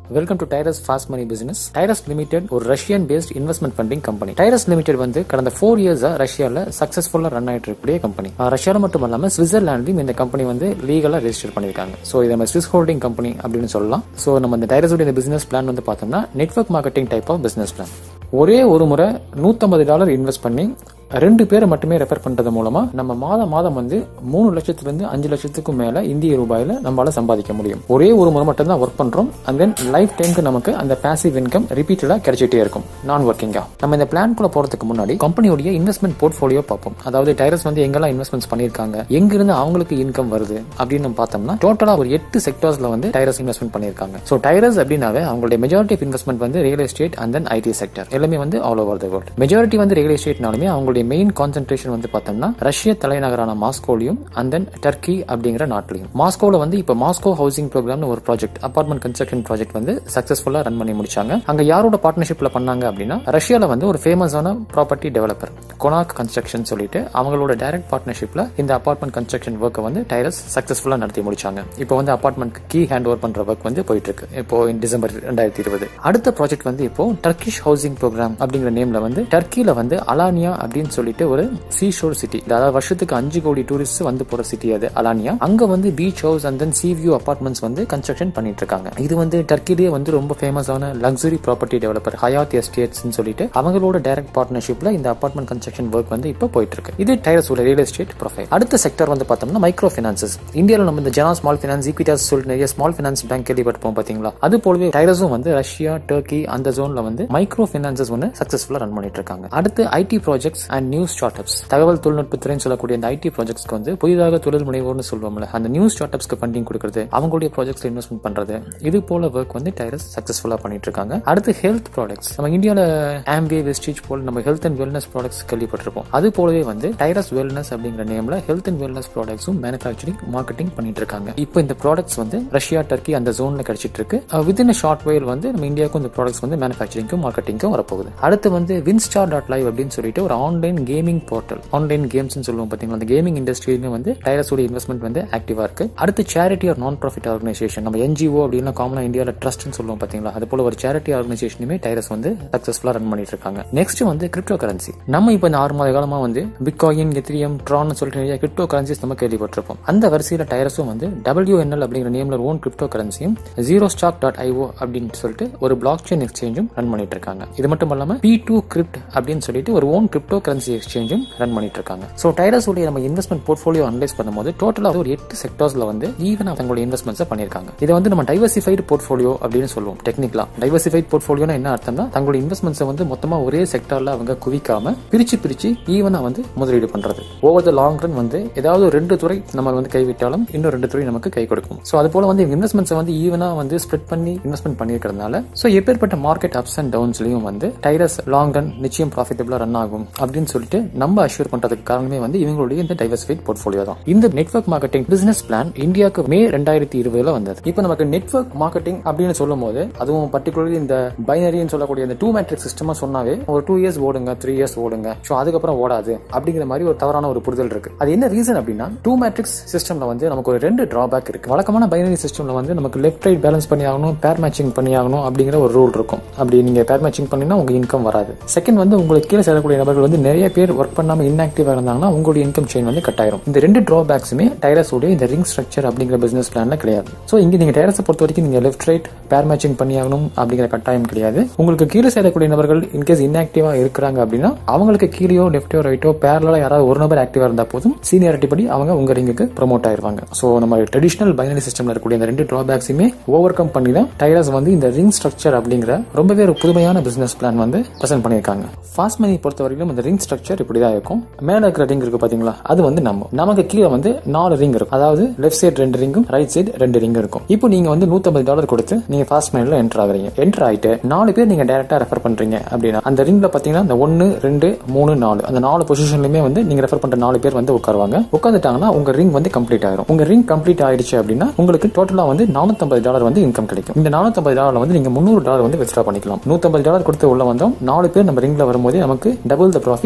welcome to Tyrus fast money business Tyrus limited ஒரு Russian based investment funding company Tyrus limited வந்து கடந்த four இயர்ஸா ரஷ்யால சக்சஸ்ஃபுல்லா run ஆயிட்டு இருக்கக்கூடிய கம்பெனி ரஷ்யால மட்டும் இல்லாம சுவிட்சர்லாண்ட்லயும் இந்த கம்பெனி வந்து லீகலா ரெஜிஸ்டர் பண்ணிருக்காங்க சோ இதை நம்ம ஸ்விஸ் ஹோல்டிங் கம்பெனி அப்படின்னு சொல்லலாம் சோ நம்ம இந்த டைரஸோட இந்த பிசினஸ் பிளான் வந்து பார்த்தோம்னா network marketing type of business plan ஒரே ஒரு முறை நூத்தம்பது டாலர் இன்வெஸ்ட் பண்ணி ரெண்டு பேரை மட்டுமே ரெஃபர் பண்றது மூலமா நம்ம மாதம் மாதம் வந்து மூணு லட்சத்துல இருந்து அஞ்சு லட்சத்துக்கும் மேல இந்திய ரூபாயில நம்மளால சம்பாதிக்க முடியும் ஒரே ஒரு முறை மட்டும் தான் ஒர்க் பண்றோம் அண்ட் தென் லைஃப் டைம்க்கு நமக்கு அந்த பாசிவ் இன்கம் ரிப்பீட்டடா கிடைச்சிட்டே இருக்கும் நான் ஒர்க்கிங்கா நம்ம இந்த பிளான் குள்ள போறதுக்கு முன்னாடி கம்பெனியோட இன்வெஸ்ட்மெண்ட் போர்ட்ஃபோலியோ பார்ப்போம் அதாவது டைரஸ் வந்து எங்கெல்லாம் இன்வெஸ்ட்மெண்ட்ஸ் பண்ணிருக்காங்க எங்க இருந்து அவங்களுக்கு இன்கம் வருது அப்படின்னு நம்ம பார்த்தோம்னா டோட்டலா ஒரு எட்டு செக்டர்ஸ்ல வந்து டைரஸ் இன்வெஸ்ட்மெண்ட் பண்ணிருக்காங்க சோ டைரஸ் அப்படின்னாவே அவங்களுடைய மெஜாரிட்டி ஆஃப் இன்வெஸ்ட்மெண்ட் வந்து real estate and then IT sector எல்லாமே வந்து all over the world majority வந்து ரியல் எஸ்டேட்னாலுமே அவங்களுடைய மெயின் கான்சென்ட்ரேஷன் வந்து பார்த்தோம்னா ரஷ்ய தலைநகரான மாஸ்கோலையும் அண்ட் தென் டர்க்கி அப்படிங்கிற நாட்டிலையும் மாஸ்கோல வந்து இப்ப மாஸ்கோ ஹவுசிங் ப்ரோக்ராம்னு ஒரு ப்ராஜெக்ட் அபார்ட்மெண்ட் கன்ஸ்ட்ரக்ஷன் ப்ராஜெக்ட் வந்து சக்சஸ்ஃபுல்லா ரன் பண்ணி முடிச்சாங்க அங்க யாரோட பார்ட்னர்ஷிப்ல பண்ணாங்க அப்படின்னா ரஷ்யால வந்து ஒரு ஃபேமஸான ப்ராப்பர்ட்டி டெவலப்பர் கொனாக் கன்ஸ்ட்ரக்ஷன் சொல்லிட்டு அவங்களோட டைரக்ட் பார்ட்னர்ஷிப்ல இந்த அபார்ட்மெண்ட் கன்ஸ்ட்ரக்ஷன் ஒர்க்கை வந்து டைரஸ் சக்சஸ்ஃபுல்லா நடத்தி முடிச்சாங்க இப்போ வந்து அபார்ட்மெண்ட் கீ ஹேண்ட் ஓவர் பண்ற ஒர்க் வந்து போயிட்டு இருக்கு இப்போ டிசம்பர் ரெண்டாயிரத்தி இருபது அடுத்த ப்ராஜெக்ட் வந்து இப்போ டர்க்கிஷ் ஹவுசிங் ப்ரோக்ராம் அப்படிங்கிற நேம்ல வந்து டர்க்கில வந்து அலானியா அப்படின்னு சொல்லிட்டு ஒரு சீ ஷோர் சிட்டி அதாவது வருஷத்துக்கு அஞ்சு கோடி டூரிஸ்ட் வந்து போற சிட்டி அது அலானியா அங்க வந்து beach house and then sea view apartments வந்து கன்ஸ்ட்ரக்ஷன் பண்ணிட்டு இருக்காங்க இது வந்து டர்க்கிலேயே வந்து ரொம்ப ஃபேமஸான luxury property developer Hayat estates சொல்லிட்டு அவங்களோட டைரக்ட் பார்ட்னர்ஷிப்ல இந்த அபார்ட்மெண்ட் கன்ஸ்ட்ரக்ஷன் ஒர்க் வந்து இப்போ போயிட்டு இருக்கு இது டைரஸோட ரியல் எஸ்டேட் ப்ரொஃபைல் அடுத்த செக்டர் வந்து பார்த்தோம்னா மைக்ரோ ஃபினான்சஸ் இந்தியாவில் நம்ம இந்த ஜனா ஸ்மால் ஃபினான்ஸ் ஈக்விட்டாஸ் சொல்லிட்டு நிறைய ஸ்மால் ஃபினான்ஸ் பேங்க் கேள்விப்பட்டிருப்போம் பாத்தீங்களா அது போலவே டைரஸும் வந்து ரஷ்யா டர்க்கி அந்த ஜோன்ல வந்து மைக்ரோ ஃபினான்சஸ் வந்து சக்சஸ்ஃபுல்லா ரன் பண்ணிட்டு இருக்காங்க அடுத்து IT projects and new startups தகவல் தொழில்நுட்பத்துறைன்னு சொல்லக்கூடிய இந்த ஐடி ப்ராஜெக்ட்ஸ்க்கு வந்து புதிதாக தொழில் முனைவோர்னு சொல்லுவோம்ல அந்த நியூ ஸ்டார்ட் அப்ஸ்க்கு ஃபண்டிங் கொடுக்குறது அவங்களுடைய ப்ராஜெக்ட்ஸ் இன்வெஸ்ட்மெண்ட் பண்றது இது போல ஒர்க் வந்து டைரஸ் சக்சஸ்ஃபுல்லா பண்ணிட்டு இருக்காங்க அடுத்து ஹெல்த் ப்ராடக்ட்ஸ் நம்ம இந்தியாவில் ஆம்பே வெஸ்டேஜ் போல நம்ம ஹெல்த் அண்ட் வெல்னஸ் ப்ராடக்ட்ஸ் கேள்விப்பட்டிருப்போம் அது போலவே வந்து டைரஸ் வெல்னஸ் அப்படிங்கிற நேம்ல ஹெல்த் அண்ட் வெல்னஸ் ப்ராடக்ட்ஸும் மேனுஃபேக்சரிங் மார்க்கெட்டிங் பண்ணிட்டு இருக்காங்க இப்போ இந்த ப்ராடக்ட்ஸ் வந்து ரஷ்யா டர்க்கி அந்த ஜோன்ல கிடைச்சிட்டு இருக்கு வித்தின் ஷார்ட் வைல் வந்து நம்ம இந்தியாவுக்கும் இந்த ப்ராடக்ட்ஸ் வந்து மேனுஃபேக்சரிங்க்கும் மார்க்கெட்டிங்க்கும் வரப்போகுது அடுத்து வந்து வின்ஸ்டார் டாட் லைவ் அப்படின்னு சொல்லிட்டு ஒரு online gaming portal online games சொல்லுவோம் பாத்தீங்களா அந்த கேமிங் இண்டஸ்ட்ரியிலுமே வந்து டைரஸோட இன்வெஸ்ட்மெண்ட் வந்து ஆக்டிவா இருக்கு அடுத்து charity or non profit organisation நம்ம என்ஜிஓ அப்படின்னா காமனா இந்தியாவில் ட்ரஸ்ட்னு சொல்லுவோம் பாத்தீங்களா அது போல ஒரு சேரிட்டி ஆர்கனைசேஷனுமே டைரஸ் வந்து சக்சஸ்ஃபுல்லா ரன் பண்ணிட்டு இருக்காங்க நெக்ஸ்ட் வந்து கிரிப்டோ கரன்சி நம்ம இப்போ இந்த ஆறு மாத காலமா வந்து பிட்காயின் எத்திரியம் ட்ரான் சொல்லிட்டு நிறைய கிரிப்டோ கரன்சிஸ் நம்ம கேள்விப்பட்டிருப்போம் அந்த வரிசையில டைரஸும் வந்து டபிள்யூஎன்எல் அப்படிங்கிற நேம்ல ஓன் கிரிப்டோ கரன்சியும் ஜீரோ ஸ்டாக் டாட் ஐஓ அப்படின்னு சொல்லிட்டு ஒரு பிளாக் செயின் எக்ஸ்சேஞ்சும் ரன் பண்ணிட்டு இருக்காங்க இது மட்டும் இல்லாம பி டூ கிரிப்ட் அப்படின்னு சொல்லிட்டு ஒரு ஓன் கிரிப்டோ கரன்சி எக்ஸ்சேஞ்சும் ரன் பண்ணிட்டு இருக்காங்க ஸோ டைரஸ் உடைய நம்ம இன்வெஸ்ட்மெண்ட் போர்ட்ஃபோலியோ அனலைஸ் பண்ணும்போது டோட்டலாக ஒரு எட்டு செக்டர்ஸ்ல வந்து ஈவன் தங்களுடைய இன்வெஸ்ட்மெண்ட்ஸ் பண்ணிருக்காங்க இதை வந்து நம்ம டைவர்சிஃபைடு போர்ட்ஃபோலியோ அப்படின்னு சொல்லுவோம் டெக்னிக்கலா டைவர்சிஃபைட் போர்ட்ஃபோலியோனா என்ன அர்த்தம்னா தங்களுடைய இன்வெஸ்ட்மெண்ட்ஸ் வந்து மொத்தமா ஒரே செக்டர்ல அவங்க குவிக்காம பிரிச்சு பிரிச்சு ஈவனா வந்து முதலீடு பண்றது ஓவர் த லாங் ரன் வந்து ஏதாவது ரெண்டு துறை நம்ம வந்து கைவிட்டாலும் இன்னும் ரெண்டு துறை நமக்கு கை கொடுக்கும் ஸோ அது போல வந்து இன்வெஸ்ட்மெண்ட்ஸ் வந்து ஈவனா வந்து ஸ்ப்ரெட் பண்ணி இன்வெஸ்ட்மெண்ட் பண்ணிருக்கிறதுனால ஸோ எப்பேற்பட்ட மார்க்கெட் அப்ஸ் அண்ட் டவுன்ஸ்லயும் வந்து டைரஸ் லாங் ரன் நிச்சயம் ப்ராஃபிட்டபிளா ரன் ஆகும் அப்படின்னு சொல்லிட்டு நம்ம அஷ்யூர் பண்றதுக்கு காரணமே வந்து இவங்களுடைய இந்த டைவர்சிஃபைட் போர்ட்ஃபோலியோ தான் இந்த நெட்வொர்க் மார்க்கெட்டிங் பிசினஸ் பிளான் இந்தியாவுக்கு மே ரெண்டாயிரத்தி இருபதுல வந்தது இப்போ நமக்கு நெட்வொர்க் மார்க்கெட்டிங் அப்படின்னு சொல்லும் போது அதுவும் பர்டிகுலர்லி இந்த பைனரின்னு சொல்லக்கூடிய இந்த டூ மேட்ரிக் சிஸ்டமா சொன்னாவே ஒரு டூ இயர்ஸ் ஓடுங்க த்ரீ இயர்ஸ் ஓடுங்க ஸோ அதுக்கப்புறம் ஓடாது அப்படிங்கிற மாதிரி ஒரு தவறான ஒரு புரிதல் இருக்கு அது என்ன ரீசன் அப்படின்னா டூ மேட்ரிக்ஸ் சிஸ்டம்ல வந்து நமக்கு ஒரு ரெண்டு டிராபேக் இருக்கு வழக்கமான பைனரி சிஸ்டம்ல வந்து நமக்கு லெஃப்ட் ரைட் பேலன்ஸ் பண்ணி ஆகணும் பேர் மேட்சிங் பண்ணி ஆகணும் அப்படிங்கிற ஒரு ரூல் இருக்கும் அப்படி நீங்க பேர் மேட்சிங் பண்ணினா உங்க இன்கம் வராது செகண்ட் வந்து உங்களுக்கு கீழே செல்லக்கூடிய நபர்கள் வந்து நிறைய பேர் ஒர்க் பண்ணாம இன்ஆக்டிவா இருந்தாங்கன்னா உங்களுடைய இன்கம் செயின் வந்து கட் ஆயிரும் இந்த ரெண்டு டிராபேக்ஸுமே டைரஸ் உடைய இந்த ரிங் ஸ்ட்ரக்சர் அப்படிங்கிற பிசினஸ் பிளான்ல கிடையாது ஸோ இங்க நீங்க டைரஸை பொறுத்த வரைக்கும் நீங்க லெஃப்ட் ரைட் பேர் மேட்சிங் பண்ணி ஆகணும் அப்படிங்கிற கட்டாயம் கிடையாது உங்களுக்கு கீழே சேரக்கூடிய நபர்கள் இன்கேஸ் இன்ஆக்டிவா இருக்கிறாங்க அப்படின்னா அவங்களுக்கு கீழேயோ லெஃப்டோ ரைட்டோ பேரலா யாராவது ஒரு நபர் ஆக்டிவா இருந்தா போதும் சீனியாரிட்டி படி அவங்க உங்க ரிங்குக்கு ப்ரொமோட் ஆயிருவாங்க ஸோ நம்ம ட்ரெடிஷனல் பைனரி சிஸ்டம்ல இருக்கக்கூடிய இந்த ரெண்டு டிராபேக்ஸுமே ஓவர் கம் பண்ணி தான் டைரஸ் வந்து இந்த ரிங் ஸ்ட்ரக்சர் அப்படிங்கிற ரொம்பவே ஒரு புதுமையான பிசினஸ் பிளான் வந்து பிரசென்ட் பண்ணியிருக்காங்க ஃபாஸ்ட் மணி பொறுத்த வரைக்கும் இந்த ரிங் ஸ்ட்ரக்சர் இப்படிதான் இருக்கும் மேல இருக்கிற ரிங் இருக்கு பாத்தீங்களா அது வந்து நம்ம நமக்கு கீழே வந்து நாலு ரிங் இருக்கும் அதாவது லெஃப்ட் சைடு ரெண்டு ரிங்கும் ரைட் சைடு ரெண்டு ரிங் இருக்கும் இப்போ நீங்க வந்து நூத்தம்பது டாலர் கொடுத்து நீங்க ஃபாஸ்ட் மணில என்டர் ஆகுறீங்க என்டர் ஆயிட்டு நாலு பேர் நீங்க டேரக்டா ரெஃபர் பண்றீங்க அப்படின்னா அந்த ரிங்ல பாத்தீங்கன்னா இந்த ஒன்னு ரெண்டு மூணு நாலு அந்த நாலு பொசிஷன்லயுமே வந்து நீங்க ரெஃபர் பண்ற நாலு பேர் வந்து உட்காருவாங்க உட்காந்துட்டாங்கன்னா உங்க ரிங் வந்து கம்ப்ளீட் ஆயிரும் உங்க ரிங் கம்ப்ளீட் ஆயிடுச்சு அப்படின்னா உங்களுக்கு டோட்டலா வந்து நானூத்தம்பது டாலர் வந்து இன்கம் கிடைக்கும் இந்த நானூத்தம்பது டாலர் வந்து நீங்க முந்நூறு டாலர் வந்து வித்ரா பண்ணிக்கலாம் நூத்தம்பது டாலர் கொடுத்து உள்ள வந்தோம் நாலு பேர் நம்ம ரிங்ல வரும்போது நமக்கு டபுள் த ப்ராஃபிட்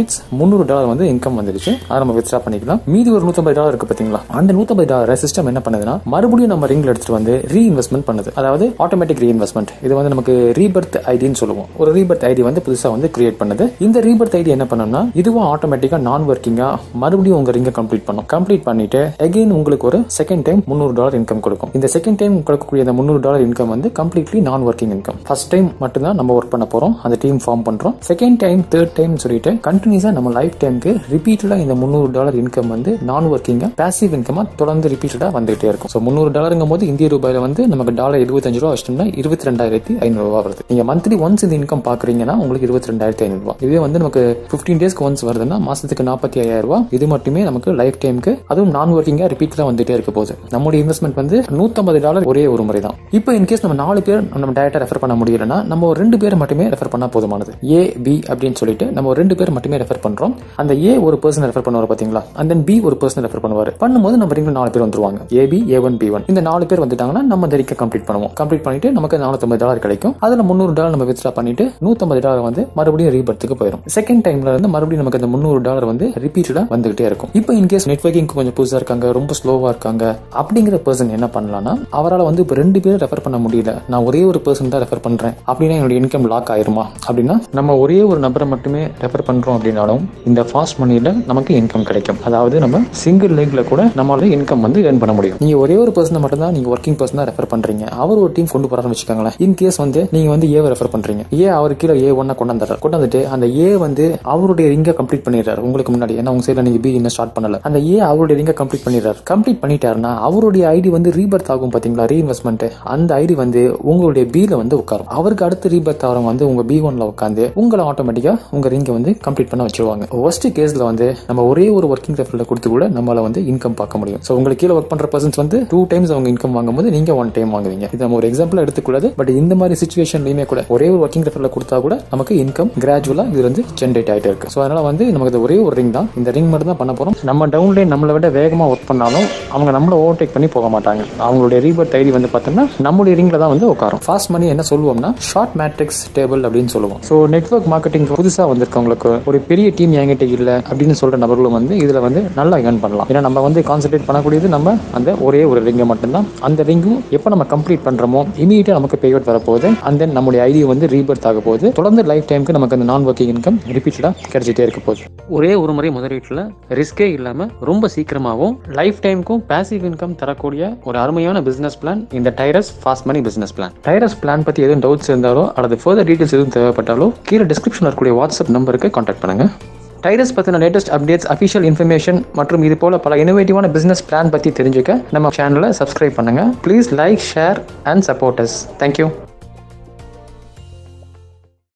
ப்ராஃபிட்ஸ் முந்நூறு டாலர் வந்து இன்கம் வந்துருச்சு அதை நம்ம வித்ரா பண்ணிக்கலாம் மீதி ஒரு நூத்தம்பது டாலர் இருக்கு பாத்தீங்களா அந்த நூத்தம்பது டாலர் சிஸ்டம் என்ன பண்ணுதுன்னா மறுபடியும் நம்ம ரிங்ல எடுத்துட்டு வந்து ரீஇன்வெஸ்ட்மெண்ட் பண்ணுது அதாவது ஆட்டோமேட்டிக் ரீஇன்வெஸ்ட்மெண்ட் இது வந்து நமக்கு ரீபர்த் ஐடின்னு சொல்லுவோம் ஒரு ரீபர்த் ஐடி வந்து புதுசா வந்து கிரியேட் பண்ணுது இந்த ரீபர்த் ஐடி என்ன பண்ணோம்னா இதுவும் ஆட்டோமேட்டிக்கா நான் ஒர்க்கிங்கா மறுபடியும் உங்க ரிங்க கம்ப்ளீட் பண்ணும் கம்ப்ளீட் பண்ணிட்டு அகைன் உங்களுக்கு ஒரு செகண்ட் டைம் முந்நூறு டாலர் இன்கம் கொடுக்கும் இந்த செகண்ட் டைம் கொடுக்கக்கூடிய அந்த முந்நூறு டாலர் இன்கம் வந்து completely non working income first time மட்டும்தான் நம்ம ஒர்க் பண்ண போறோம் அந்த டீம் ஃபார்ம் பண்றோம் செகண்ட் டைம் தேர்ட் டைம் சொல்லிட்டு கண்டினியூஸா நம்ம லைஃப் டைமுக்கு ரிப்பீட்டடா இந்த முந்நூறு டாலர் இன்கம் வந்து நான் ஒர்க்கிங்கா பாசிவ் இன்கமா தொடர்ந்து ரிப்பீட்டடா வந்துகிட்டே இருக்கும் ஸோ முந்நூறு டாலருங்கும் போது இந்திய ரூபாயில வந்து நமக்கு டாலர் இருபத்தஞ்சு ரூபா வச்சிட்டோம்னா இருபத்தி ரெண்டாயிரத்தி ஐநூறு ரூபா வருது நீங்க மந்த்லி ஒன்ஸ் இந்த இன்கம் பாக்குறீங்கன்னா உங்களுக்கு இருபத்தி ரெண்டாயிரத்தி ஐநூறு ரூபா இதே வந்து நமக்கு பிப்டீன் டேஸ்க்கு ஒன்ஸ் வருதுன்னா மாசத்துக்கு நாற்பத்தி ஐயாயிரம் ரூபாய் இது மட்டுமே நமக்கு லைஃப் டைமுக்கு அதுவும் நான் ஒர்க்கிங்கா ரிப்பீட்டடா வந்துட்டே இருக்க போகுது நம்மளுடைய இன்வெஸ்ட்மெண்ட் வந்து நூத்தம்பது டாலர் ஒரே ஒரு முறை தான் இப்போ இன்கேஸ் நம்ம நாலு பேர் நம்ம டேரக்டா ரெஃபர் பண்ண முடியலன்னா நம்ம ஒரு ரெண்டு பேர் மட்டுமே ரெஃபர் பண்ணா போதுமானது ஏ பி அப்படின்னு சொல்லிட்டு நம்ம ஒரு ரெண்டு பேர் மட்டுமே ரெஃபர் பண்றோம் அந்த ஏ ஒரு பர்சன் ரெஃபர் பண்ணுவார் பாத்தீங்களா அந்த தென் பி ஒரு பர்சன் ரெஃபர் பண்ணுவார் பண்ணும்போது நம்ம ரிங்ல நாலு பேர் வந்துருவாங்க A B A one B one இந்த நாலு பேர் வந்துட்டாங்கன்னா நம்ம இந்த ரிங்க கம்ப்ளீட் பண்ணுவோம் கம்ப்ளீட் பண்ணிட்டு நமக்கு நானூத்தம்பது டாலர் கிடைக்கும் அதுல முந்நூறு டாலர் நம்ம வித்ரா பண்ணிட்டு நூத்தம்பது டாலர் வந்து மறுபடியும் ரீபர்த்துக்கு போயிடும் செகண்ட் டைம்ல இருந்து மறுபடியும் நமக்கு அந்த முந்நூறு டாலர் வந்து ரிப்பீட்டடா வந்துகிட்டே இருக்கும் இப்போ இன்கேஸ் நெட்வொர்க்கிங் கொஞ்சம் புதுசா இருக்காங்க ரொம்ப ஸ்லோவா இருக்காங்க அப்படிங்கிற பர்சன் என்ன பண்ணலாம்னா அவரால் வந்து இப்போ ரெண்டு பேரும் ரெஃபர் பண்ண முடியல நான் ஒரே ஒரு பர்சன் தான் ரெஃபர் பண்றேன் அப்படின்னா என்னோட இன்கம் லாக் ஆயிருமா அப்படின்னா நம்ம ஒரே ஒரு நபரை மட்டுமே ரெஃபர் பண்றோம் அப்படின்னாலும் இந்த ஃபாஸ்ட் மணியில நமக்கு இன்கம் கிடைக்கும் அதாவது நம்ம சிங்கிள் லேக்ல கூட நம்மளால இன்கம் வந்து ஏர்ன் பண்ண முடியும் நீங்க ஒரே ஒரு பர்சனை மட்டும் தான் நீங்க ஒர்க்கிங் பர்சன் தான் ரெஃபர் பண்றீங்க அவர் ஒரு டீம் கொண்டு போறாருன்னு வச்சுக்கோங்களேன் இன் கேஸ் வந்து நீங்க வந்து ஏவை ரெஃபர் பண்றீங்க ஏ அவர் கீழே ஏ ஒன்னா கொண்டாந்துறாரு கொண்டாந்துட்டு அந்த ஏ வந்து அவருடைய ரிங்க கம்ப்ளீட் பண்ணிடுறாரு உங்களுக்கு முன்னாடி ஏன்னா உங்க சைட்ல நீங்க பி இன்னும் ஸ்டார்ட் பண்ணல அந்த ஏ அவருடைய ரிங்க கம்ப்ளீட் பண்ணிடுறாரு கம்ப்ளீட் பண்ணிட்டாருன்னா அவருடைய ஐடி வந்து ரீபர்த் ஆகும் பாத்தீங்களா ரீஇன்வெஸ்ட்மெண்ட் அந்த ஐடி வந்து உங்களுடைய பி ல வந்து உட்காரும் அவருக்கு அடுத்து ரீபர்த் ஆகிறவங்க வந்து உங்க பி ஒன்ல உட்காந்து உங்களை ஆட்டோமேட்டிக்கா உங்க ரிங்க வந்து கம்ப்ளீட் பண்ண வச்சிருவாங்க ஒர்ஸ்ட் கேஸ்ல வந்து நம்ம ஒரே ஒரு ஒர்க்கிங் ரெஃபரில் கொடுத்து கூட நம்மளால வந்து இன்கம் பார்க்க முடியும் ஸோ உங்களுக்கு கீழே ஒர்க் பண்ற பர்சன்ஸ் வந்து டூ டைம்ஸ் அவங்க இன்கம் வாங்கும்போது நீங்க ஒன் டைம் வாங்குவீங்க இது நம்ம ஒரு எக்ஸாம்பிள் எடுத்துக்கூடாது பட் இந்த மாதிரி சுச்சுவேஷன்லயுமே கூட ஒரே ஒரு ஒர்க்கிங் ரெஃபரில் கொடுத்தா கூட நமக்கு இன்கம் கிராஜுவலா இது வந்து ஜென்ரேட் ஆயிட்டே இருக்கு ஸோ அதனால வந்து நமக்கு இது ஒரே ஒரு ரிங் தான் இந்த ரிங் மட்டும் தான் பண்ண போறோம் நம்ம டவுன்லைன் நம்மளை விட வேகமா ஒர்க் பண்ணாலும் அவங்க நம்மள ஓவர்டேக் பண்ணி போக மாட்டாங்க அவங்களுடைய ரீபர்த் ஐடி வந்து பார்த்தோம்னா நம்மளுடைய ரிங்ல தான் வந்து உட்காரும் ஃபாஸ்ட் மணி என்ன சொல்லுவோம்னா ஷார்ட் மேட்ரிக்ஸ் டேபிள் அப்படின்னு சொல்லுவோம் ஸோ நெட்வொர்க் மார்க்கெட்டிங் புதுசாக வந்திருக்கவங்களுக்கு ஒரு பெரிய டீம் என்கிட்ட இல்லை அப்படின்னு சொல்ற நபர்களும் வந்து இதுல வந்து நல்லா ஏர்ன் பண்ணலாம் ஏன்னா நம்ம வந்து கான்சென்ட்ரேட் பண்ணக்கூடியது நம்ம அந்த ஒரே ஒரு ரிங்கை மட்டும்தான் அந்த ரிங்கும் எப்போ நம்ம கம்ப்ளீட் பண்றோமோ இமீடியட்டா நமக்கு பே அவுட் வரப்போகுது அண்ட் தென் நம்மளுடைய ஐடி வந்து ரீபர்த் ஆக போகுது தொடர்ந்து லைஃப் டைமுக்கு நமக்கு அந்த நான் ஒர்க்கிங் இன்கம் ரிப்பீட்டடா கிடைச்சிட்டே இருக்க போகுது ஒரே ஒரு முறை முதலீட்டில் ரிஸ்கே இல்லாம ரொம்ப சீக்கிரமாகவும் லைஃப் டைமுக்கும் பேசிவ் இன்கம் தரக்கூடிய ஒரு அருமையான பிசினஸ் பிளான் இந்த Tyrus fast money business plan Tyrus plan பத்தி எதுவும் டவுட்ஸ் இருந்தாலோ அல்லது ஃபர்தர் டீடைல்ஸ் எதுவும் தேவைப்பட்டாலோ கீழே டிஸ்கிரிப்ஷன் இருக்கக்கூடிய வாட்ஸ்அப் நம்பருக்கு கான்டாக்ட் பண்ணுங்க டைரஸ் பற்றின லேட்டஸ்ட் அப்டேட்ஸ் அஃபிஷியல் இன்ஃபர்மேஷன் மற்றும் இது போல பல இனோவேட்டிவான பிசினஸ் பிளான் பற்றி தெரிஞ்சுக்க நம்ம சேனலை சப்ஸ்கிரைப் பண்ணுங்க please like share and support us thank you